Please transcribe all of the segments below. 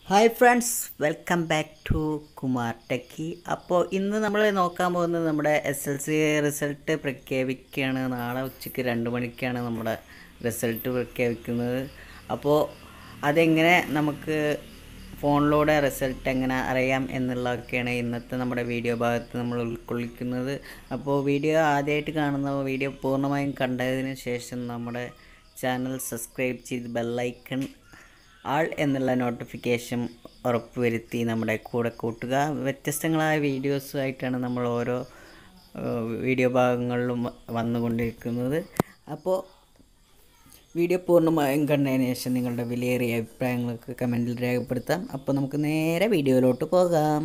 hi friends welcome back to Kumar techie അപ്പോൾ ഇന്ന് നമ്മൾ നോക്കാൻ പോകുന്നത് നമ്മുടെ എസ് എൽ സി റിസൾട്ട് പ്രഖ്യാപിക്കുകയാണ് നാളെ ഉച്ചയ്ക്ക് രണ്ട് മണിക്കാണ് നമ്മുടെ റിസൾട്ട് പ്രഖ്യാപിക്കുന്നത് അപ്പോൾ അതെങ്ങനെ നമുക്ക് ഫോണിലൂടെ റിസൾട്ട് എങ്ങനെ അറിയാം എന്നുള്ളതൊക്കെയാണ് ഇന്നത്തെ നമ്മുടെ വീഡിയോ ഭാഗത്ത് നമ്മൾ ഉൾക്കൊള്ളിക്കുന്നത് അപ്പോൾ വീഡിയോ ആദ്യമായിട്ട് കാണുന്ന വീഡിയോ പൂർണ്ണമായും കണ്ടതിന് ശേഷം നമ്മുടെ ചാനൽ സബ്സ്ക്രൈബ് ചെയ്ത് ബെല്ലൈക്കൺ ആൾ എന്നുള്ള നോട്ടിഫിക്കേഷൻ ഉറപ്പുവരുത്തി നമ്മുടെ കൂടെ കൂട്ടുക വ്യത്യസ്തങ്ങളായ വീഡിയോസുമായിട്ടാണ് നമ്മൾ ഓരോ ഏഹ്, വീഡിയോ ഭാഗങ്ങളിലും വ- വന്നുകൊണ്ടിരിക്കുന്നത് അപ്പോൾ വീഡിയോ പൂർണ്ണമായും കണ്ടതിന് ശേഷം നിങ്ങളുടെ വിലയേറിയ അഭിപ്രായങ്ങളൊക്കെ കമൻറ്റിൽ രേഖപ്പെടുത്താം അപ്പോൾ നമുക്ക് നേരെ വീഡിയോയിലോട്ട് പോകാം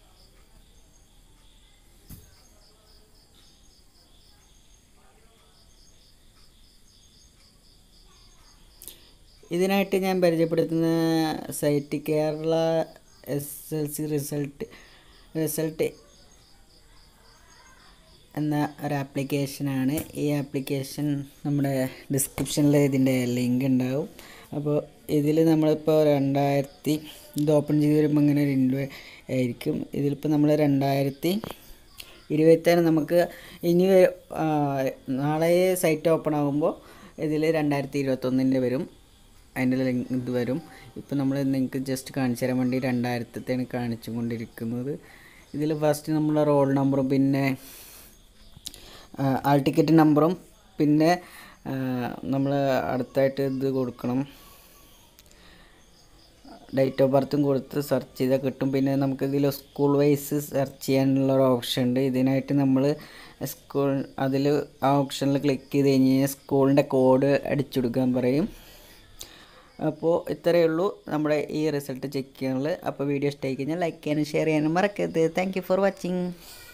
ഇതിനായിട്ട് ഞാൻ പരിചയപ്പെടുത്തുന്ന site Kerala S L C result result എന്ന ഒരു ആപ്ലിക്കേഷനാണ് ഈ ആപ്ലിക്കേഷൻ നമ്മുടെ ഡിസ്ക്രിപ്ഷനിൽ ഇതിൻ്റെ ലിങ്ക് ഉണ്ടാവും അപ്പോൾ ഇതിൽ നമ്മളിപ്പോൾ രണ്ടായിരത്തി ഇത് ഓപ്പൺ ചെയ്ത് വരുമ്പോൾ ഇങ്ങനെ ഒരു ഇൻഡോ ആയിരിക്കും ഇതിലിപ്പോൾ നമ്മൾ രണ്ടായിരത്തി ഇരുപത്താറ് നമുക്ക് ഇനി വ- ആ, നാളെ സൈറ്റ് ഓപ്പൺ ആകുമ്പോൾ ഇതിൽ രണ്ടായിരത്തി ഇരുപത്തൊന്നിൻ്റെ വരും അതിൻ്റെ ലിങ്ക് ഇത് വരും ഇപ്പം നമ്മൾ നിങ്ങൾക്ക് ജസ്റ്റ് കാണിച്ചു തരാൻ വേണ്ടി രണ്ടായിരത്തെയാണ് കാണിച്ചു കൊണ്ടിരിക്കുന്നത് ഇതിൽ ഫസ്റ്റ് നമ്മളെ റോൾ നമ്പറും പിന്നെ ആൾ ടിക്കറ്റ് നമ്പറും പിന്നെ നമ്മൾ അടുത്തായിട്ട് ഇത് കൊടുക്കണം ഡേറ്റ് ഓഫ് ബർത്തും കൊടുത്ത് സെർച്ച് ചെയ്താൽ കിട്ടും പിന്നെ നമുക്ക് ഇതിൽ സ്കൂൾ വൈസ് സെർച്ച് ചെയ്യാനുള്ള ഒരു ഓപ്ഷൻ ഉണ്ട് ഇതിനായിട്ട് നമ്മൾ സ്കൂൾ അതിൽ ആ ഓപ്ഷനിൽ ക്ലിക്ക് ചെയ്ത് കഴിഞ്ഞ് കഴിഞ്ഞാൽ സ്കൂളിൻ്റെ കോഡ് അടിച്ചു കൊടുക്കാൻ പറയും അപ്പോൾ ഇത്രയേ ഉള്ളൂ നമ്മുടെ ഈ റിസൾട്ട് ചെക്ക് ചെയ്യാനുള്ളത് അപ്പോൾ വീഡിയോ ഇഷ്ടമായി കഴിഞ്ഞാൽ ലൈക്ക് ചെയ്യാനും ഷെയർ ചെയ്യാനും മറക്കരുത് താങ്ക് യു ഫോർ വാച്ചിങ്